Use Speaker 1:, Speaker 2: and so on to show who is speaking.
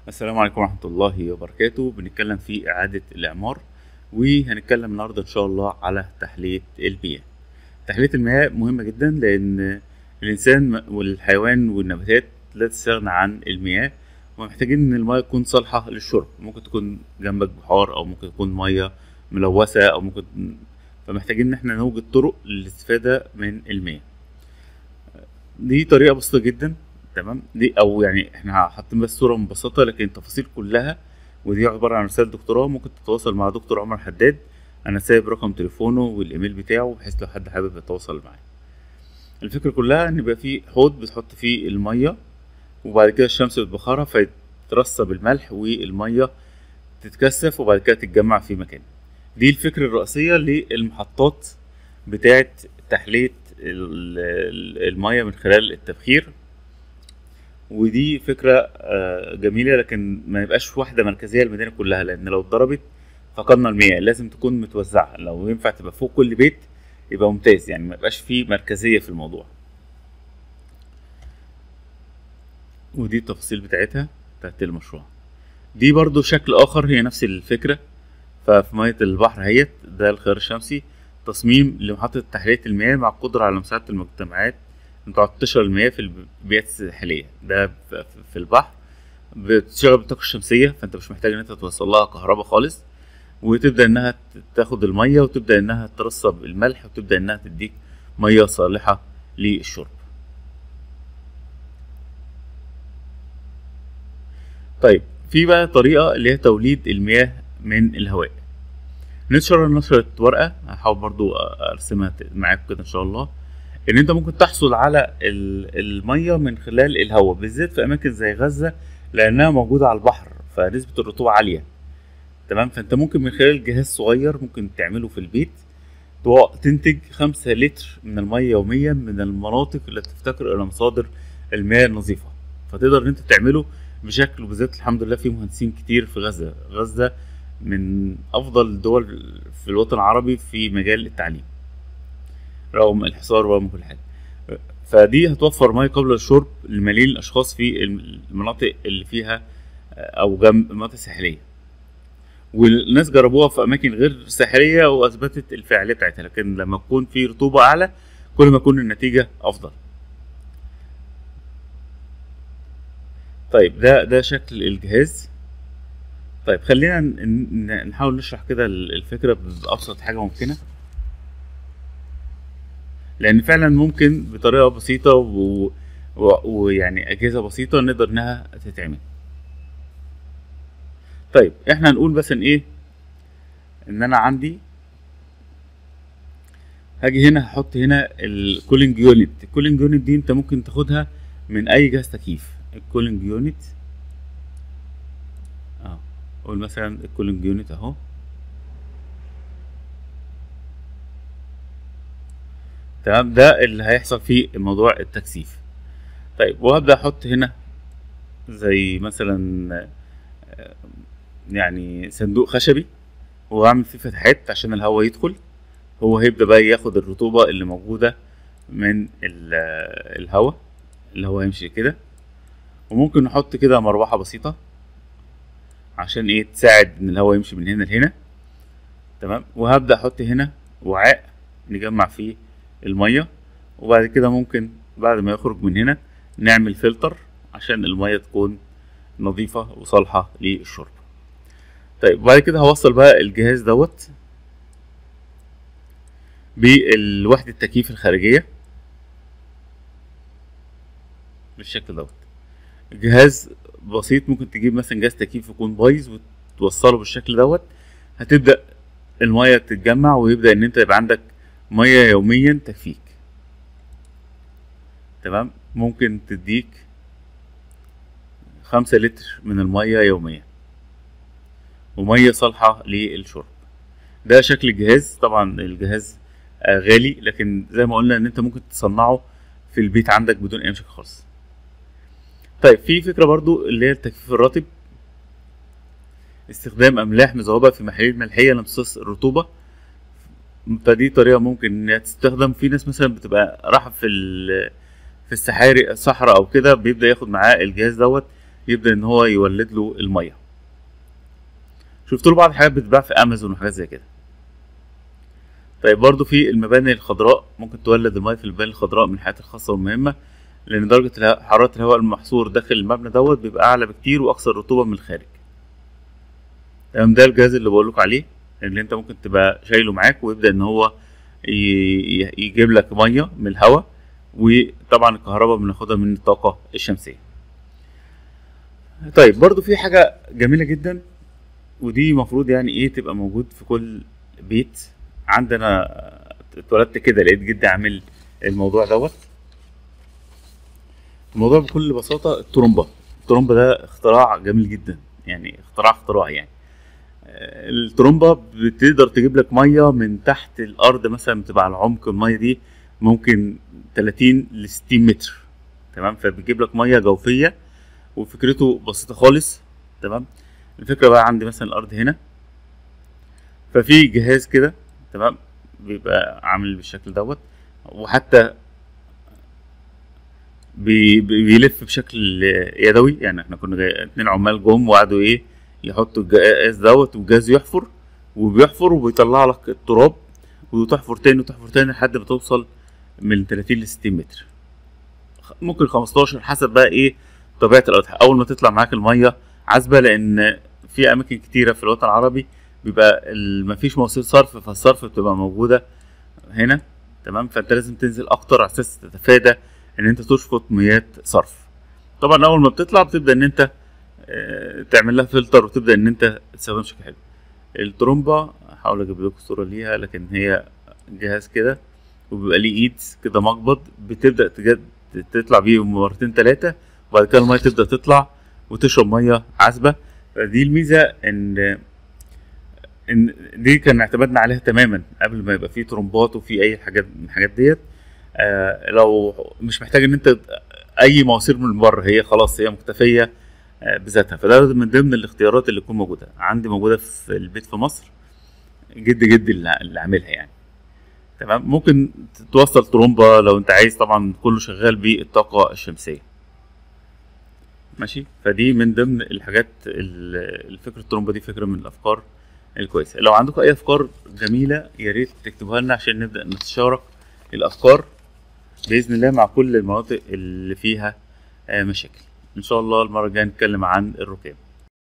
Speaker 1: السلام عليكم ورحمة الله وبركاته بنتكلم في إعادة الإعمار وهنتكلم النهاردة إن شاء الله على تحلية المياه تحلية المياه مهمة جدا لأن الإنسان والحيوان والنباتات لا تستغنى عن المياه ومحتاجين إن المياه تكون صالحة للشرب ممكن تكون جنبك بحار أو ممكن تكون مياه ملوثة أو ممكن فمحتاجين إن احنا نوجد طرق للاستفادة من المياه دي طريقة بسيطة جدا تمام دي او يعني احنا حاطين بس صوره مبسطه لكن التفاصيل كلها ودي عباره عن رساله دكتوراه ممكن تتواصل مع دكتور عمر حداد انا سايب رقم تليفونه والايميل بتاعه بحيث لو حد حابب يتواصل معايا الفكره كلها ان يبقى في حوض بتحط فيه الميه وبعد كده الشمس بتبخرها فيترسب الملح والميه تتكثف وبعد كده تتجمع في مكان دي الفكرة الرئيسية للمحطات بتاعة تحلية المية من خلال التبخير ودي فكرة جميلة لكن ما يبقاش واحدة مركزية للمدينة كلها لأن لو اتضربت فقدنا المياه لازم تكون متوزعة لو ينفع تبقى فوق كل بيت يبقى ممتاز يعني ما يبقاش فيه مركزية في الموضوع ودي التفاصيل بتاعتها بتاعت المشروع دي برضو شكل آخر هي نفس الفكرة ففي مية البحر هيت ده الخيار الشمسي تصميم لمحطة تحلية المياه مع القدرة على مساعدة المجتمعات ان تقعد تشرب المياه في البيئات الساحليه ده في البحر بتشتغل بالطاقه الشمسيه فانت مش محتاج ان انت توصل لها كهرباء خالص وتبدا انها تاخد الميه وتبدا انها ترسب الملح وتبدا انها تديك ميه صالحه للشرب طيب في بقى طريقه اللي هي توليد المياه من الهواء نشر نشرة ورقة هحاول برضو ارسمها معاكم كده ان شاء الله ان انت ممكن تحصل على الميه من خلال الهواء بالذات في اماكن زي غزه لانها موجوده على البحر فنسبه الرطوبه عاليه تمام فانت ممكن من خلال جهاز صغير ممكن تعمله في البيت تنتج خمسة لتر من المية يوميا من المناطق اللي تفتقر إلى مصادر المياه النظيفة فتقدر إن أنت تعمله بشكل وبالذات الحمد لله في مهندسين كتير في غزة غزة من أفضل الدول في الوطن العربي في مجال التعليم رغم الحصار ورغم كل حاجه فدي هتوفر ميه قبل الشرب لملايين الاشخاص في المناطق اللي فيها او جنب المناطق الساحليه والناس جربوها في اماكن غير ساحليه واثبتت الفعاليه بتاعتها لكن لما تكون في رطوبه اعلى كل ما يكون النتيجه افضل طيب ده ده شكل الجهاز طيب خلينا نحاول نشرح كده الفكره بابسط حاجه ممكنه لان فعلا ممكن بطريقه بسيطه و... و... ويعني اجهزه بسيطه نقدر انها تتعمل طيب احنا هنقول بس ان ايه ان انا عندي هاجي هنا هحط هنا الكولينج يونت الكولينج يونت دي انت ممكن تاخدها من اي جهاز تكييف الكولينج يونت اه قول مثلا الكولينج يونت اهو تمام ده اللي هيحصل في موضوع التكثيف طيب وهبدا احط هنا زي مثلا يعني صندوق خشبي واعمل فيه فتحات عشان الهواء يدخل هو هيبدا بقى ياخد الرطوبه اللي موجوده من الهواء اللي هو هيمشي كده وممكن نحط كده مروحه بسيطه عشان ايه تساعد ان الهواء يمشي من هنا لهنا تمام وهبدا احط هنا وعاء نجمع فيه الميه وبعد كده ممكن بعد ما يخرج من هنا نعمل فلتر عشان الميه تكون نظيفة وصالحة للشرب طيب وبعد كده هوصل بقى الجهاز دوت بالوحدة التكييف الخارجية بالشكل دوت جهاز بسيط ممكن تجيب مثلا جهاز تكييف يكون بايظ وتوصله بالشكل دوت هتبدأ المية تتجمع ويبدأ ان انت يبقى عندك ميه يوميا تكفيك تمام ممكن تديك خمسة لتر من المية يوميا ومية صالحة للشرب ده شكل الجهاز طبعا الجهاز غالي لكن زي ما قلنا ان انت ممكن تصنعه في البيت عندك بدون اي مشاكل خالص طيب في فكرة برضو اللي هي التجفيف الرطب استخدام املاح مذوبة في محاليل ملحية لامتصاص الرطوبة فدي طريقه ممكن انها تستخدم في ناس مثلا بتبقى رايحه في في الصحاري الصحراء او كده بيبدا ياخد معاه الجهاز دوت يبدا ان هو يولد له الميه شفت له بعض الحاجات بتتباع في امازون وحاجات زي كده طيب برضو في المباني الخضراء ممكن تولد الميه في المباني الخضراء من الحاجات الخاصه والمهمه لان درجه الها- حراره الهواء المحصور داخل المبنى دوت بيبقى اعلى بكتير واكثر رطوبه من الخارج تمام ده الجهاز اللي بقول لكم عليه اللي انت ممكن تبقى شايله معاك ويبدا ان هو ي- ي- يجيب لك ميه من الهواء وطبعا الكهرباء بناخدها من الطاقه الشمسيه طيب برضو في حاجه جميله جدا ودي المفروض يعني ايه تبقى موجود في كل بيت عندنا اتولدت كده لقيت جدي عامل الموضوع دوت الموضوع بكل بساطة الترومبا الترومبا ده اختراع جميل جدا يعني اختراع اختراع يعني آه، الترومبا بتقدر تجيب لك ميه من تحت الارض مثلا بتبقى على عمق الميه دي ممكن 30 ل 60 متر تمام فبتجيب لك ميه جوفيه وفكرته بسيطه خالص تمام الفكره بقى عندي مثلا الارض هنا ففي جهاز كده تمام بيبقى عامل بالشكل دوت وحتى بي بي- بيلف بشكل يدوي يعني احنا كنا جاي اتنين عمال جم وقعدوا ايه يحطوا الجهاز دوت والجهاز يحفر وبيحفر وبيطلع لك التراب وتحفر تاني وتحفر تاني لحد ما توصل من 30 ل 60 متر خ- ممكن 15 حسب بقى ايه طبيعه الارض اول ما تطلع معاك الميه عذبه لان في اماكن كتيره في الوطن العربي بيبقى ال- مفيش مواسير صرف فالصرف بتبقى موجوده هنا تمام فانت لازم تنزل اكتر على اساس تتفادى ان انت تشفط مياه صرف طبعا اول ما بتطلع بتبدا ان انت آه، تعمل لها فلتر وتبدا ان انت تستخدمها بشكل حلو الترومبا هحاول اجيب لكم صوره ليها لكن هي جهاز كده وبيبقى ليه ايد كده مقبض بتبدا تجد تطلع بيه مرتين ثلاثه وبعد كده الميه تبدا تطلع وتشرب ميه عذبه فدي الميزه ان ان دي كان اعتمادنا عليها تماما قبل ما يبقى فيه ترومبات وفي اي حاجات من الحاجات ديت آه لو مش محتاج ان انت اي مواسير من بره هي خلاص هي مكتفيه آه، بذاتها فده من ضمن الاختيارات اللي تكون موجوده عندي موجوده في البيت في مصر جد جد اللي اللي عاملها يعني تمام ممكن توصل ترومبا لو انت عايز طبعا كله شغال بالطاقه الشمسيه ماشي فدي من ضمن الحاجات ال- الفكره الترومبا دي فكره من الافكار الكويسه لو عندكم اي افكار جميله يا ريت تكتبوها لنا عشان نبدا نتشارك الافكار باذن الله مع كل المناطق اللي فيها آه، مشاكل ان شاء الله المره الجايه نتكلم عن الركام